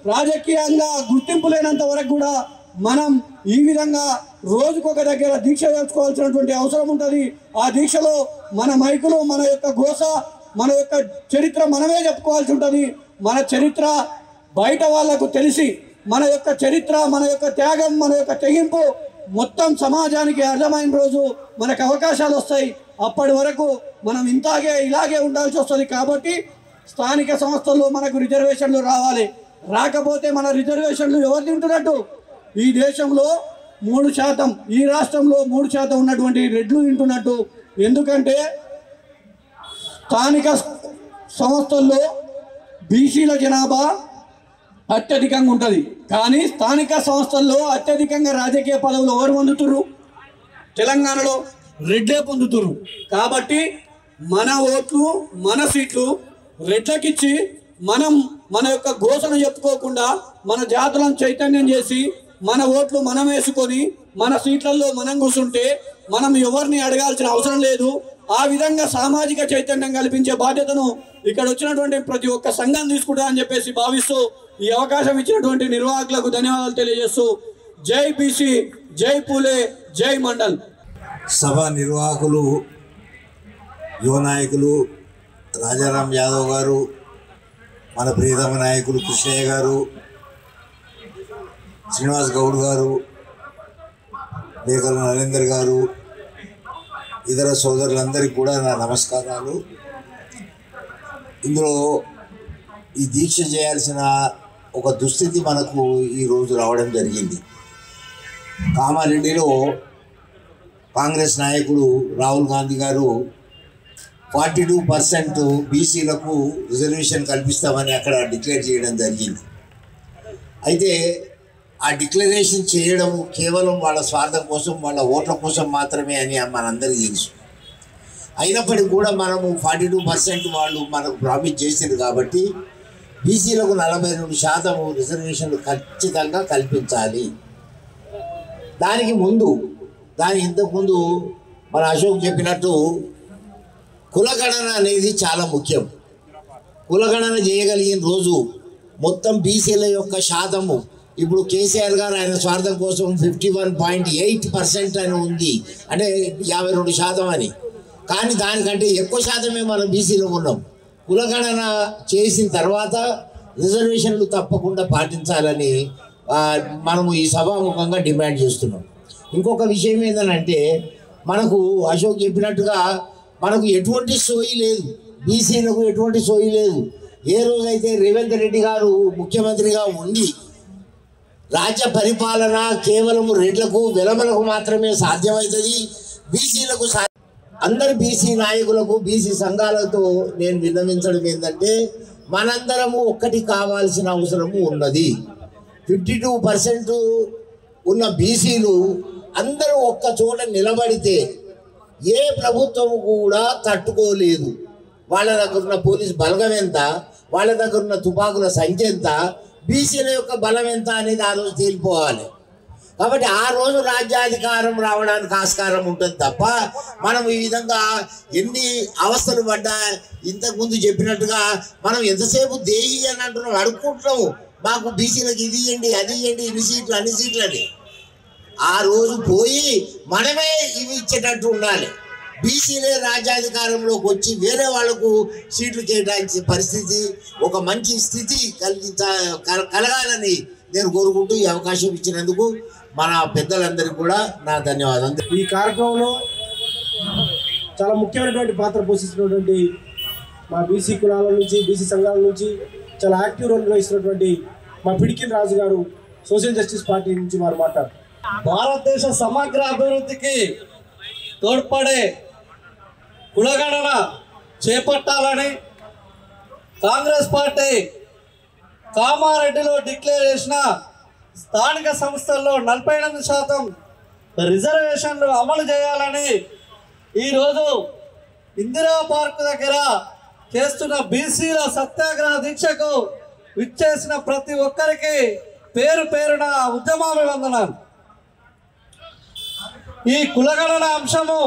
రాజకీయంగా గుర్తింపు లేనంత వరకు కూడా మనం ఈ విధంగా రోజుకొక దగ్గర దీక్ష చేసుకోవాల్సినటువంటి అవసరం ఉంటుంది ఆ దీక్షలో మన మైకులు మన యొక్క గోస మన యొక్క చరిత్ర మనమే చెప్పుకోవాల్సి ఉంటుంది మన చరిత్ర బయట వాళ్లకు తెలిసి మన యొక్క చరిత్ర మన యొక్క త్యాగం మన యొక్క తెగింపు మొత్తం సమాజానికి అర్థమైన రోజు మనకు అవకాశాలు వస్తాయి అప్పటి వరకు మనం ఇంతాగే ఇలాగే ఉండాల్సి వస్తుంది కాబట్టి స్థానిక సంస్థల్లో మనకు రిజర్వేషన్లు రావాలి రాకపోతే మన రిజర్వేషన్లు ఎవరు తింటున్నట్టు ఈ దేశంలో మూడు శాతం ఈ రాష్ట్రంలో మూడు శాతం ఉన్నటువంటి రెడ్లు తింటున్నట్టు ఎందుకంటే స్థానిక సంస్థల్లో బీసీల జనాభా అత్యధికంగా ఉంటుంది కానీ స్థానిక సంస్థల్లో అత్యధికంగా రాజకీయ పదవులు ఎవరు పొందుతున్నారు తెలంగాణలో రెడ్లే పొందుతున్నారు కాబట్టి మన ఓట్లు మన సీట్లు రెడ్లకిచ్చి మనం మన యొక్క ఘోషణ చెప్పుకోకుండా మన జాతులను చైతన్యం చేసి మన ఓట్లు మనం వేసుకొని మన సీట్లలో మనం కూర్చుంటే మనం ఎవరిని అడగాల్సిన అవసరం లేదు ఆ విధంగా సామాజిక చైతన్యం కల్పించే బాధ్యతను ఇక్కడ వచ్చినటువంటి ప్రతి ఒక్క సంఘం తీసుకుంటా అని చెప్పేసి భావిస్తూ ఈ అవకాశం ఇచ్చినటువంటి నిర్వాహకులకు ధన్యవాదాలు తెలియజేస్తూ జై బీసీ జై పూలే జై మండల్ సభ నిర్వాహకులు యువ నాయకులు రాజారాం యాదవ్ గారు మన ప్రియతమ నాయకులు కృష్ణయ్య గారు శ్రీనివాస్ గౌడ్ గారు మేకల నరేందర్ గారు ఇతర సోదరులందరికీ కూడా నా నమస్కారాలు ఇందులో ఈ దీక్ష చేయాల్సిన ఒక దుస్థితి మనకు ఈరోజు రావడం జరిగింది కామారెడ్డిలో కాంగ్రెస్ నాయకుడు రాహుల్ గాంధీ గారు ఫార్టీ టూ పర్సెంట్ బీసీలకు రిజర్వేషన్ కల్పిస్తామని అక్కడ డిక్లేర్ చేయడం జరిగింది అయితే ఆ డిక్లరేషన్ చేయడం కేవలం వాళ్ళ స్వార్థం కోసం వాళ్ళ ఓట్ల కోసం మాత్రమే అని మనందరికీ తెలుసు అయినప్పటికీ కూడా మనము ఫార్టీ టూ పర్సెంట్ వాళ్ళు మనకు ప్రామిస్ చేసింది కాబట్టి బీసీలకు నలభై రెండు శాతం రిజర్వేషన్లు ఖచ్చితంగా కల్పించాలి దానికి ముందు దాని ఇంతకుముందు మన అశోక్ చెప్పినట్టు కులగణన అనేది చాలా ముఖ్యం కులగణన చేయగలిగిన రోజు మొత్తం బీసీల యొక్క శాతము ఇప్పుడు కేసీఆర్ గారు ఆయన స్వార్థం కోసం fifty one point eight percent అని ఉంది అంటే యాభై రెండు శాతం అని కానీ దానికంటే ఎక్కువ శాతమే మనం బీసీలో ఉన్నాం కులగణన చేసిన తర్వాత రిజర్వేషన్లు తప్పకుండా పాటించాలని ఆ, మనము ఈ సభాముఖంగా డిమాండ్ చేస్తున్నాం ఇంకొక విషయం ఏంటంటే మనకు అశోక్ చెప్పినట్టుగా మనకు ఎటువంటి సోయి లేదు బీసీలకు ఎటువంటి సోయి లేదు ఏ రోజైతే రేవంత్ రెడ్డి గారు ముఖ్యమంత్రిగా ఉండి రాజ్య పరిపాలన కేవలం రెడ్లకు వెలమలకు మాత్రమే సాధ్యమవుతుంది బీసీలకు సా అందరి బీసీ నాయకులకు బీసీ సంఘాలతో నేను విన్నవించడం ఏంటంటే మనందరము ఒక్కటి కావాల్సిన అవసరము ఉన్నది ఫిఫ్టీ టూ పర్సెంట్ ఉన్న బీసీలు అందరూ ఒక్క చోట నిలబడితే ఏ ప్రభుత్వం కూడా తట్టుకోలేదు వాళ్ళ దగ్గర ఉన్న పోలీస్ బలగం ఎంత వాళ్ళ దగ్గర ఉన్న తుపాకుల సంఖ్య ఎంత బీసీల యొక్క బలం ఎంత అనేది ఆ రోజు తేలిపోవాలి కాబట్టి ఆ రోజు రాజ్యాధికారం రావడానికి ఆస్కారం ఉంటుంది తప్ప మనం ఈ విధంగా ఎన్ని అవస్థలు పడ్డా ఇంతకుముందు చెప్పినట్టుగా మనం ఎంతసేపు దేహి అని అంటున్నాం అడుక్కుంటున్నాము మాకు బీసీలకు ఇది ఇవ్వండి అది ఇవ్వండి ఇన్ని సీట్లు అన్ని సీట్లు అని ఆ రోజు పోయి మనమే ఇవి ఇచ్చేటట్టు ఉండాలి బీసీలే రాజ్యాధికారంలోకి వచ్చి వేరే వాళ్లకు సీట్లు కేటాయించే పరిస్థితి ఒక మంచి స్థితి కలిగించ కల- కలగాలని నేను కోరుకుంటూ ఈ అవకాశం ఇచ్చినందుకు మన పెద్దలందరికీ కూడా నా ధన్యవాదాలు ఈ కార్యక్రమంలో చాలా ముఖ్యమైనటువంటి పాత్ర పోషిస్తున్నటువంటి మా బీసీ కులాల నుంచి బీసీ సంఘాల నుంచి చాలా యాక్టివ్ రోల్ నిర్వహిస్తున్నటువంటి మా పిడికిల్ రాజు గారు సోషల్ జస్టిస్ పార్టీ నుంచి వారు మాట్లాడారు భారతదేశ సమగ్ర అభివృద్ధికి తోడ్పడే కులగణన చేపట్టాలని కాంగ్రెస్ పార్టీ కామారెడ్డిలో డిక్లేర్ చేసిన స్థానిక సంస్థల్లో నలభై ఎనిమిది శాతం రిజర్వేషన్లు అమలు చేయాలని ఈరోజు ఇందిరా పార్క్ దగ్గర చేస్తున్న బీసీల సత్యాగ్రహ దీక్షకు విచ్చేసిన ప్రతి ఒక్కరికి పేరు పేరున ఉద్యమాభివందనాలు ఈ కులగణన అంశము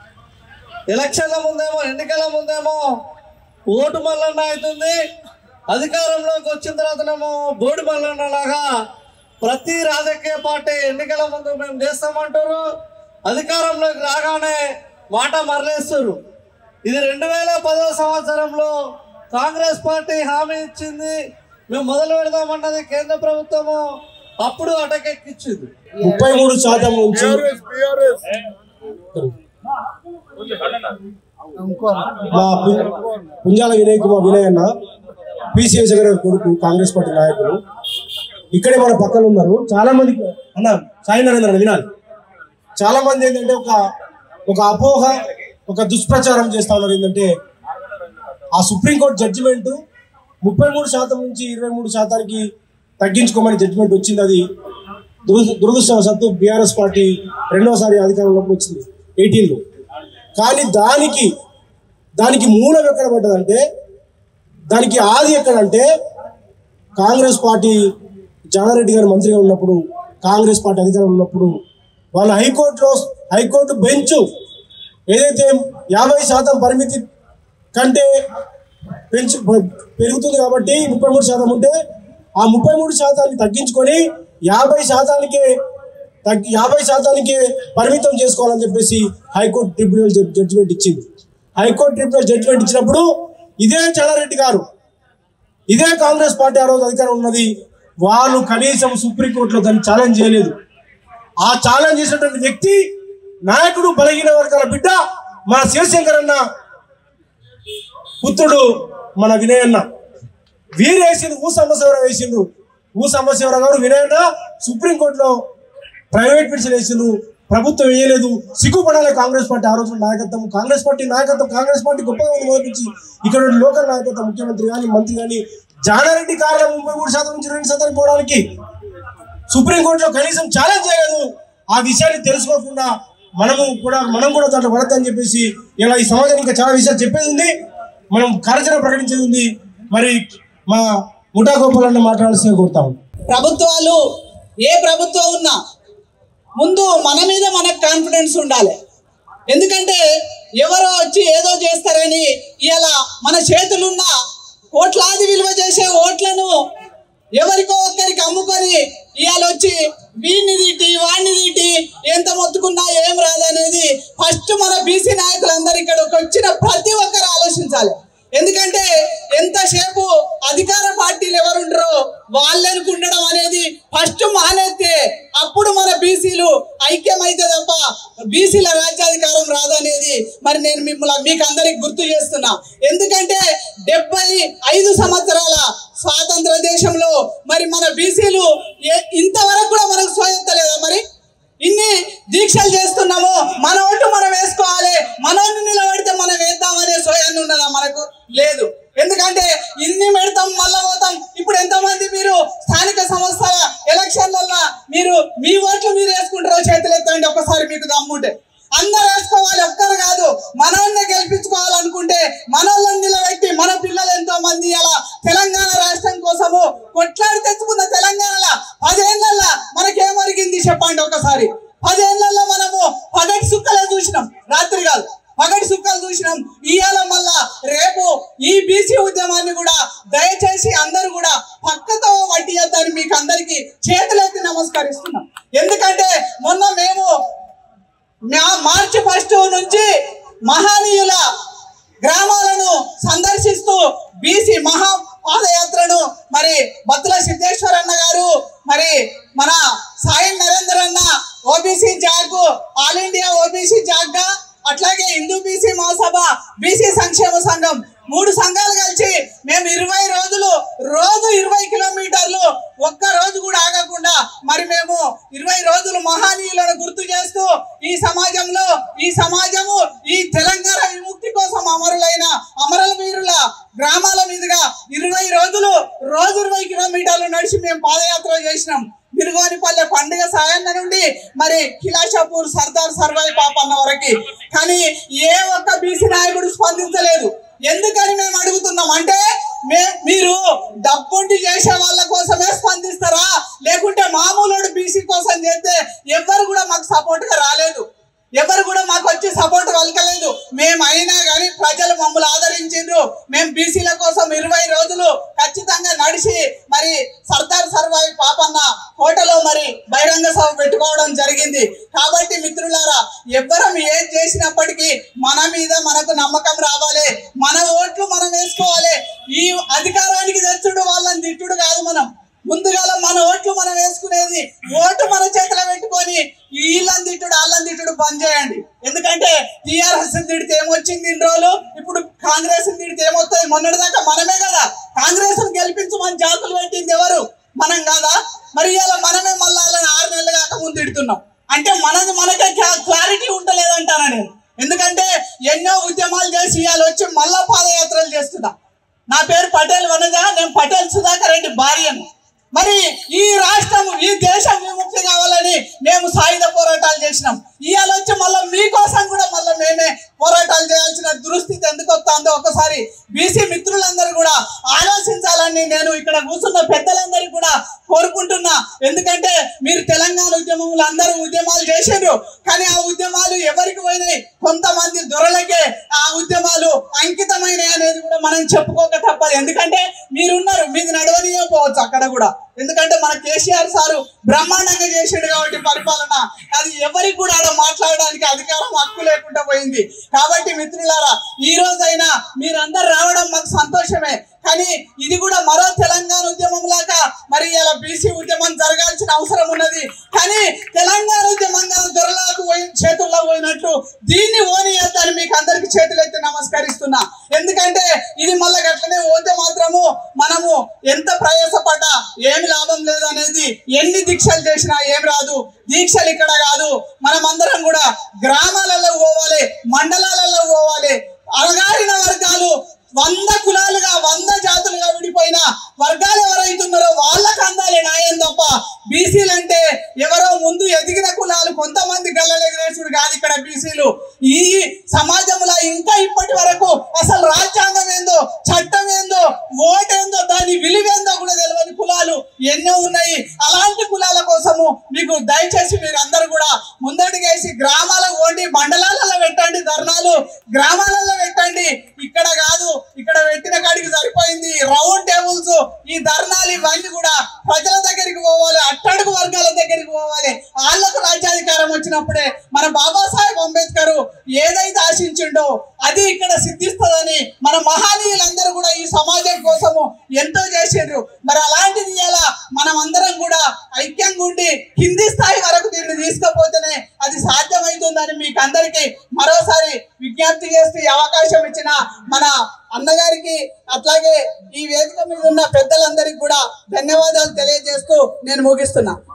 ఎలక్షన్ల ముందేమో ఎన్నికల ముందేమో ఓటు మల్లన్న అవుతుంది అధికారంలోకి వచ్చిన తర్వాతనేమో బోడి మల్లన్నలాగా ప్రతి రాజకీయ పార్టీ ఎన్నికల ముందు మేము చేస్తామంటారు అధికారంలోకి రాగానే మాట మరలేస్తారు ఇది రెండు వేల పదవ సంవత్సరంలో కాంగ్రెస్ పార్టీ హామీ ఇచ్చింది మేము మొదలు పెడదామన్నది కేంద్ర ప్రభుత్వము అప్పుడు అటకెక్కించింది ముప్పై మూడు శాతం నుంచి మా పు- పుంజాల వినయ్ కుమార్ వినయ్ అన్న పిసిఎస్ గారి కొడుకు కాంగ్రెస్ పార్టీ నాయకులు ఇక్కడే మన పక్కన ఉన్నారు చాలా మంది అన్న సాయి నరేంద్ర అన్న వినాలి చాలా మంది ఏంటంటే ఒక ఒక అపోహ ఒక దుష్ప్రచారం చేస్తా ఉన్నారు ఏంటంటే ఆ సుప్రీంకోర్టు జడ్జిమెంట్ ముప్పై మూడు శాతం నుంచి ఇరవై మూడు శాతానికి తగ్గించుకోమని జడ్జిమెంట్ వచ్చింది అది దురద దురదృష్టవశాత్తు బీఆర్ఎస్ పార్టీ రెండోసారి అధికారంలోకి వచ్చింది ఎయిటీన్లో కానీ దానికి దానికి మూలం ఎక్కడ పడ్డదంటే దానికి ఆది ఎక్కడంటే కాంగ్రెస్ పార్టీ జానారెడ్డి గారు మంత్రిగా ఉన్నప్పుడు కాంగ్రెస్ పార్టీ అధికారంలో ఉన్నప్పుడు వాళ్ళ హైకోర్టులో హైకోర్టు బెంచ్ ఏదైతే యాభై శాతం పరిమితి కంటే పెంచు పెరుగుతుంది కాబట్టి ముప్పై మూడు శాతం ఉంటే ఆ ముప్పై మూడు శాతాన్ని తగ్గించుకొని యాభై శాతానికే తగ్గి యాభై శాతానికే పరిమితం చేసుకోవాలని చెప్పేసి హైకోర్టు ట్రిబ్యునల్ జడ్- జడ్జిమెంట్ ఇచ్చింది హైకోర్టు ట్రిబ్యునల్ జడ్జిమెంట్ ఇచ్చినప్పుడు ఇదే చంద్రారెడ్డి గారు ఇదే కాంగ్రెస్ పార్టీ ఆ రోజు అధికారం ఉన్నది వాళ్ళు కనీసం సుప్రీంకోర్టులో దాన్ని ఛాలెంజ్ చేయలేదు ఆ ఛాలెంజ్ చేసినటువంటి వ్యక్తి నాయకుడు బలహీన వర్గాల బిడ్డ మన శివశంకర్ అన్న పుత్రుడు మన వినయన్న వీరు వేసింది ఊ సమస్యవరం వేసిండ్రు ఊ సమస్యవరం గారు వినయన్న సుప్రీంకోర్టులో ప్రైవేట్ పిటిషన్ వేసిండ్రు ప్రభుత్వం వేయలేదు సిగ్గుపడాలి కాంగ్రెస్ పార్టీ ఆ రోజున నాయకత్వం కాంగ్రెస్ పార్టీ నాయకత్వం కాంగ్రెస్ పార్టీ గొప్పగా ఉంది మొదటి నుంచి ఇక్కడ ఉన్న లోకల్ నాయకత్వం ముఖ్యమంత్రి కానీ మంత్రి కానీ జానారెడ్డి కారణం ముప్పై మూడు శాతం నుంచి రెండు శాతానికి పోవడానికి సుప్రీంకోర్టులో కనీసం ఛాలెంజ్ చేయలేదు ఆ విషయాన్ని తెలుసుకోకుండా మనము కూడా మనం కూడా దాంట్లో పడద్దని చెప్పేసి ఇలా ఈ సమాజం ఇంకా చాలా విషయాలు చెప్పేది ఉంది మనం కార్యాచరణ ప్రకటించేది ఉంది మరి మా ముఠా గోపాలన్న మాట్లాడాల్సిందిగా కోరుతాము ప్రభుత్వాలు ఏ ప్రభుత్వం ఉన్నా ముందు మన మీద మనకు కాన్ఫిడెన్స్ ఉండాలి ఎందుకంటే ఎవరో వచ్చి ఏదో చేస్తారని ఇలా మన చేతులున్న కోట్లాది విలువ చేసే ఓట్లను ఎవరికో ఒక్కరికి అమ్ముకొని ఇవాళ వచ్చి వీడిని తీటి వాడిని తీటి ఎంత మొత్తుకున్నా ఏం రాదనేది ఫస్ట్ మన బీసీ నాయకులందరూ ఇక్కడికి వచ్చిన ప్రతి ఒక్కరు ఆలోచించాలి ఎందుకంటే ఎంతసేపు అధికార పార్టీలు ఎవరుంటారో వాళ్ళని ఉండడం అనేది ఫస్ట్ మానేస్తే అప్పుడు మన బీసీలు ఐక్యమైతే తప్ప బీసీల రాజ్యాధికారం రాదనేది మరి నేను మిమ్మల్ని మీకు అందరికి గుర్తు చేస్తున్నా ఎందుకంటే డెబ్బై ఐదు సంవత్సరాల స్వాతంత్ర దేశంలో మరి మన బీసీలు ఇంతవరకు కూడా మనకు స్వయంతలేదా మరి ఇన్ని దీక్షలు చేస్తున్నాము మన ఓటు మనం వేసుకోవాలి మనోని నిలబడితే మనం వేద్దామనే సోయాన్ని ఉన్నదా మనకు లేదు ఎందుకంటే ఇన్ని పెడతాం మళ్ళా పోతాం ఇప్పుడు ఎంతమంది మీరు స్థానిక సంస్థల ఎలక్షన్లలో మీరు మీ ఓట్లు మీరు వేసుకుంటారో చేతులు ఎత్తండి ఒకసారి మీకు దమ్ముంటే అందరు వేసుకోవాలి ఒక్కరు కాదు మనల్ని గెలిపించుకోవాలనుకుంటే మనల్ని నిలబెట్టి మన పిల్లలు ఎంతో మంది అలా తెలంగాణ రాష్ట్రం కోసము కొట్లాడి తెచ్చుకున్న తెలంగాణలో పదేళ్ళల్లో మనకేమరిగింది చెప్పండి ఒకసారి పదేళ్లలో మనము పగటి సుక్కలే చూసినాం రాత్రి కాదు పగటి సుక్కలు చూసినాం ఇవాళ మళ్ళా రేపు ఈ బీసీ ఉద్యమాన్ని కూడా దయచేసి అందరూ కూడా పక్కతో వడ్డీయద్దని మీకు అందరికి చేతులెత్తి నమస్కరిస్తున్నాం ఎందుకంటే మొన్న మేము మా- మార్చి ఫస్ట్ నుంచి మహానీయుల గ్రామాలను సందర్శిస్తూ బీసీ మహా పాదయాత్రను మరి బత్తుల సిద్ధేశ్వర్ అన్న గారు మరి మన సాయి నరేందర్ అన్న ఓబీసీ జాగ్ ఆల్ ఇండియా ఓబీసీ జాగ్ గా అట్లాగే హిందూ బీసీ మహాసభ బీసీ సంక్షేమ సంఘం మూడు సంఘాలు కలిసి మేము ఇరవై రోజులు రోజు ఇరవై కిలోమీటర్లు ఒక్క రోజు కూడా ఆగకుండా మరి మేము ఇరవై రోజులు మహానీయులను గుర్తు చేస్తూ ఈ సమాజంలో ఈ సమాజము ఈ తెలంగాణ విముక్తి కోసం అమరులైన అమరుల వీరుల గ్రామాల మీదుగా ఇరవై రోజులు రోజు ఇరవై కిలోమీటర్లు నడిచి మేము పాదయాత్ర చేసినాం మిరుగోనిపల్లె పండుగ సాయన్న నుండి మరి కిలాషాపూర్ సర్దార్ సర్వాయి పాపన్న వరకు కానీ ఏ ఒక్క బీసీ నాయకుడు స్పందించలేదు ఎందుకని మేము అడుగుతున్నాం అంటే మే మీరు డబ్బుండి చేసే వాళ్ళ కోసమే స్పందిస్తారా లేకుంటే మామూలు బీసీ కోసం చేస్తే ఎవ్వరు కూడా మాకు సపోర్ట్ గా రాలేదు ఎవరు కూడా మాకు వచ్చి సపోర్ట్ పలకలేదు మేము అయినా కానీ ప్రజలు మమ్మల్ని ఆదరించిండ్రు మేము బీసీల కోసం ఇరవై రోజులు ఖచ్చితంగా ఎవ్వరం ఏం చేసినప్పటికీ మన మీద మనకు నమ్మకం రావాలి మన ఓట్లు మనం వేసుకోవాలి ఈ అధికారానికి తెచ్చుడు వాళ్ళని తిట్టుడు కాదు మనం ముందుగా మన ఓట్లు మనం వేసుకునేది ఓటు మన చేతిలో పెట్టుకొని వీళ్ళని తిట్టుడు వాళ్ళని తిట్టుడు బంద్ చేయండి ఎందుకంటే టీఆర్ఎస్ తిడితే ఏమొచ్చింది ఇన్ని రోజులు ఇప్పుడు కాంగ్రెస్ తిడితే ఏమొస్తుంది మొన్నటిదాకా మనమే కదా కాంగ్రెస్ గెలిపించమని జాతులు పెట్టింది ఎవరు మనం కాదా మరి ఇలా మనమే మళ్ళీ వాళ్ళని ఆరు నెలలు కాక ముందు తిడుతున్నాం అంటే మనది మనకే క్లారిటీ ఉంటలేదంటానా నేను ఎందుకంటే ఎన్నో ఉద్యమాలు చేసి ఇవాళ వచ్చి మళ్ళా పాదయాత్రలు చేస్తున్నా నా పేరు పటేల్ వనజ నేను పటేల్ సుధాకర్ రెడ్డి భార్యను మరి ఈ రాష్ట్రం ఈ దేశం విముక్తి కావాలని మేము సాయుధ పోరాటాలు చేసినాం ఇవాళ వచ్చి మళ్ళీ మీకోసం కూడా మళ్ళీ మేమే పోరాటాలు చేయాల్సిన దురుస్థితి ఎందుకు వస్తుందో ఒకసారి బీసీ మిత్రులందరూ కూడా ఆలోచించాలని నేను ఇక్కడ కూర్చున్న పెద్దలందరికీ కూడా కోరుకుంటున్నా ఎందుకంటే మీరు తెలంగాణ ఉద్యమంలో అందరూ ఉద్యమాలు చేసిండ్రు కానీ ఆ ఉద్యమాలు ఎవరికి పోయినాయి కొంతమంది దొరలకే ఆ ఉద్యమాలు అంకితమైనవి అనేది కూడా మనం చెప్పుకోక తప్పదు ఎందుకంటే మీరున్నారు మీది నడవనీయకపోవచ్చు అక్కడ కూడా ఎందుకంటే మన కేసీఆర్ సారు బ్రహ్మాండంగా చేసాడు కాబట్టి పరిపాలన అది ఎవరికి కూడా ఆడ మాట్లాడడానికి అధికారం హక్కు లేకుండా పోయింది కాబట్టి మిత్రులారా ఈ రోజైనా మీరందరు రావడం మాకు సంతోషమే కానీ ఇది కూడా మరో తెలంగాణ ఉద్యమం లాగా మరి ఇలా బీసీ ఉద్యమం జరగాల్సిన అవసరం ఉన్నది కానీ తెలంగాణ ఉద్యమంగా దొరలకు పోయి చేతుల్లో పోయినట్టు దీన్ని ఓనియద్దని మీకు అందరికి చేతులెత్తి నమస్కరిస్తున్నా ఎందుకంటే ఇది మళ్ళీ గట్లనే పోతే మాత్రము మనము ఎంత ప్రయాసపడ్డా ఏమి లాభం లేదు అనేది ఎన్ని దీక్షలు చేసినా ఏం రాదు దీక్షలు ఇక్కడ కాదు మనం అందరం కూడా గ్రామాలలో పోవాలి మండలాలలో పోవాలి అలగారిన వర్గాలు వంద కులాలుగా వంద జాతులుగా విడిపోయిన వర్గాలు ఎవరైతున్నారో వాళ్ళకి అందాలి న్యాయం తప్ప బీసీలు అంటే ఎవరో ముందు ఎదిగిన కులాలు కొంతమంది గల్లలు ఎగిరేసుడు కాదు ఇక్కడ బీసీలు ఈ సమాజంలో ఇంకా ఇప్పటి వరకు అసలు రాజ్యాంగం ఏందో చట్టం ఏందో ఓటేందో దాని విలువేందో కూడా తెలియని కులాలు ఎన్నో ఉన్నాయి అలాంటి కులాల కోసము మీకు దయచేసి మీరు అందరూ కూడా ముందడుగేసి గ్రామాలకు పోండి మండలాలలో పెట్టండి ధర్నాలు గ్రామాలలో పెట్టండి ఇక్కడ కాదు ఇక్కడ పెట్టిన కాడికి సరిపోయింది రౌండ్ టేబుల్స్ ఈ ధర్నాలు ఇవన్నీ కూడా ప్రజల దగ్గరికి పోవాలి అట్టడుగు వర్గాల దగ్గరికి పోవాలి వాళ్ళకు రాజ్యాధికారం వచ్చినప్పుడే మన బాబాసాహెబ్ అంబేద్కర్ ఏదైతే ఆశించిండో అది ఇక్కడ సిద్ధిస్తుందని మన మహనీయులందరూ కూడా ఈ సమాజం కోసము ఎంతో చేసిండ్రు మరి అలాంటిది ఇలా మనం అందరం కూడా ఐక్యంగా ఉండి కింది స్థాయి వరకు దీన్ని తీసుకపోతేనే అది సాధ్యమవుతుందని మీకు అందరికీ మరోసారి విజ్ఞప్తి చేస్తూ ఈ అవకాశం ఇచ్చిన మన అన్నగారికి అట్లాగే ఈ వేదిక మీద ఉన్న పెద్దలందరికీ కూడా ధన్యవాదాలు తెలియజేస్తూ నేను ముగిస్తున్నా